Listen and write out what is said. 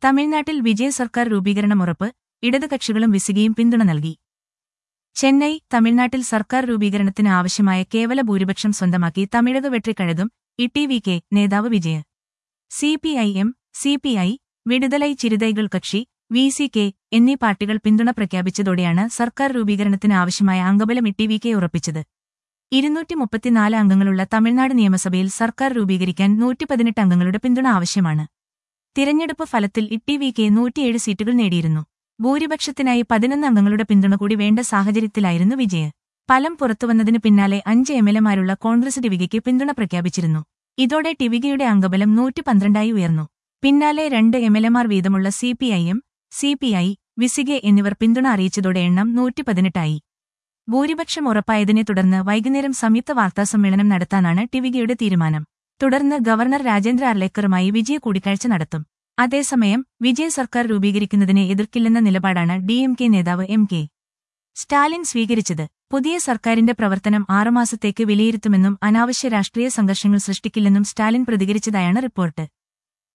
തമിഴ്നാട്ടിൽ വിജയ സർക്കാർ രൂപീകരണം ഉറപ്പ് ഇടത് കക്ഷികളും വിസികയും പിന്തുണ നൽകി ചെന്നൈ തമിഴ്നാട്ടിൽ സർക്കാർ രൂപീകരണത്തിന് ആവശ്യമായ കേവല ഭൂരിപക്ഷം സ്വന്തമാക്കി Tamilaga Vettri Kazhagam E V K നേതാവ് Vijay C P I M C P I Viduthalai Chiruthaigal കക്ഷി വി സി കെ എന്നീ പാർട്ടികൾ പിന്തുണ പ്രഖ്യാപിച്ചതോടെയാണ് സർക്കാർ രൂപീകരണത്തിന് ആവശ്യമായ അംഗബലം ഇ വി കെ ഉറപ്പിച്ചത് ഇരുന്നൂറ്റി മുപ്പത്തിനാല് അംഗങ്ങളുള്ള തമിഴ്നാട് നിയമസഭയിൽ സർക്കാർ രൂപീകരിക്കാൻ നൂറ്റി പതിനെട്ട് അംഗങ്ങളുടെ പിന്തുണ ആവശ്യമാണ് തിരഞ്ഞെടുപ്പ് ഫലത്തിൽ ഇ വി കെ നൂറ്റിയേഴ് സീറ്റുകൾ നേടിയിരുന്നു ഭൂരിപക്ഷത്തിനായി പതിനൊന്ന് അംഗങ്ങളുടെ പിന്തുണ കൂടി വേണ്ട സാഹചര്യത്തിലായിരുന്നു വിജയ് ഫലം പുറത്തുവന്നതിന് പിന്നാലെ അഞ്ച് എംഎൽഎമാരുള്ള കോൺഗ്രസ് ടിവികയ്ക്ക് പിന്തുണ പ്രഖ്യാപിച്ചിരുന്നു ഇതോടെ ടിവികയുടെ അംഗബലം നൂറ്റി പന്ത്രണ്ടായി ഉയർന്നു പിന്നാലെ രണ്ട് എംഎൽഎമാർ വീതമുള്ള C P I M C P I VCK എന്നിവർ പിന്തുണ അറിയിച്ചതോടെ എണ്ണം നൂറ്റി പതിനെട്ടായി ഭൂരിപക്ഷം ഉറപ്പായതിനെ തുടർന്ന് വൈകുന്നേരം സംയുക്ത വാർത്താസമ്മേളനം നടത്താനാണ് ടിവികയുടെ തീരുമാനം തുടർന്ന് ഗവർണർ രാജേന്ദ്ര അർലേക്കറുമായി വിജയ കൂടിക്കാഴ്ച നടത്തും അതേസമയം വിജയ സർക്കാർ രൂപീകരിക്കുന്നതിനെ എതിർക്കില്ലെന്ന നിലപാടാണ് ഡി എം കെ നേതാവ് എം കെ സ്റ്റാലിൻ സ്വീകരിച്ചത് പുതിയ സർക്കാരിന്റെ പ്രവർത്തനം ആറുമാസത്തേക്ക് വിലയിരുത്തുമെന്നും അനാവശ്യ രാഷ്ട്രീയ സംഘർഷങ്ങൾ സൃഷ്ടിക്കില്ലെന്നും സ്റ്റാലിൻ പ്രതികരിച്ചതായാണ് റിപ്പോർട്ട്